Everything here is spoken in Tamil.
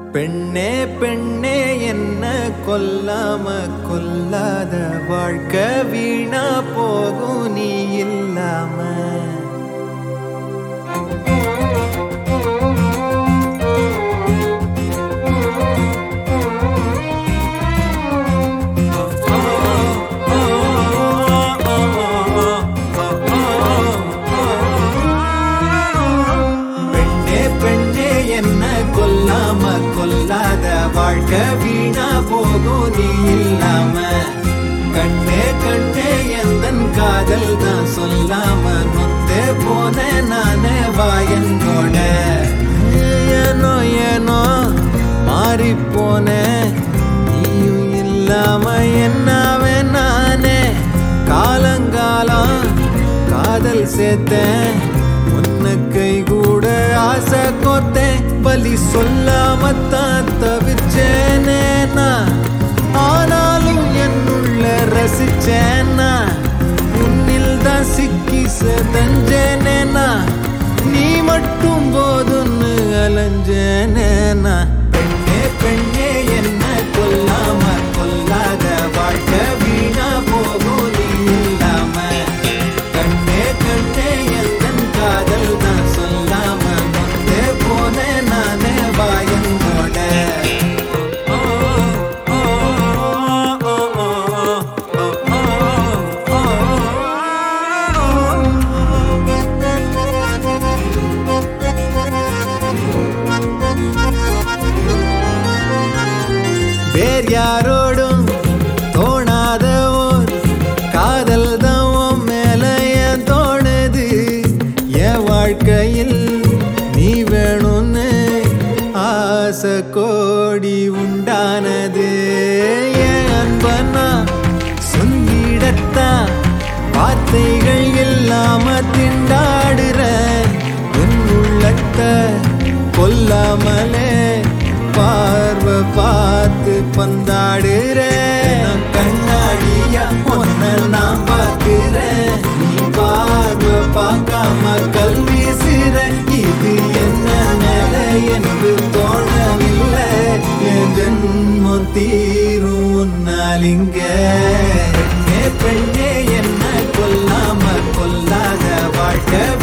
பெண்ணே பெண்ணே என்ன கொல்லாம கொல்லாத வாழ்க்கை வீணா போகும் நீ இல்லாம பெண்ணே பெண்ணே என்ன கொல்லாம கொல்லாத வாழ்க்கை வீணா போகும் நீ இல்லாம கண்ணே கண்ணே எந்தன் காதல் தான் சொல்லாம நொத்தே போன நானே வாயங்கோட ஏனோ ஏனோ மாறி போன நீயும் இல்லாம என்னாவே நானே காலங்காலம் காதல் சேர்த்தேன் உன்னை கை கூட ஆசை கோத்தேன் பலி சொல்லாமத்தான் தவிச்சேனே நான் ஆனாலும் என்னுள்ள ரசிச்சேனா உன்னில் தான் சிக்கி செதஞ்சேனே நான் நீ மட்டும் போதுன்னு அலைஞ்சேனே நான் பெண்ணே பெண்ணே என்ன கொல்லாம கொல்லாத வாழ்க்கை வீணா போகும் நீ இல்லாம கண்ணே கண்ணே எந்தன் காதல் தான் சொல்லாம நொந்தே போனேன் நானே வாயங்கோட ஓ, ஓ, ஓ, ஓ, ஓ, ஓ, வேர் யாரோடும் தோணாத ஓர் காதல் தான் உன் மேல ஏன் தோணுது என் வாழ்க்கையில் நீ வேணும்னு ஆசை கோடி உண்டானது என் அன்பனா சொல்லிடத்தான் வார்த்தைகள் இல்லாம திண்டாடுற என் உள்ளத்தை கொல்லாமலே பார்வை பார்த்து பந்தாடுறேன் நான் கண்ணாடியா ஒன்ன நான் பார்க்கிறேன் நீ பார்வை பார்க்காம கல் வீசுற இது என்ன நிலை என்று தோணவில்லை என் ஜென்மம் தீரும் உன்னாலிங்க பெண்ணே பெண்ணே என்ன கொல்லாம கொல்லாத வாழ்க்கை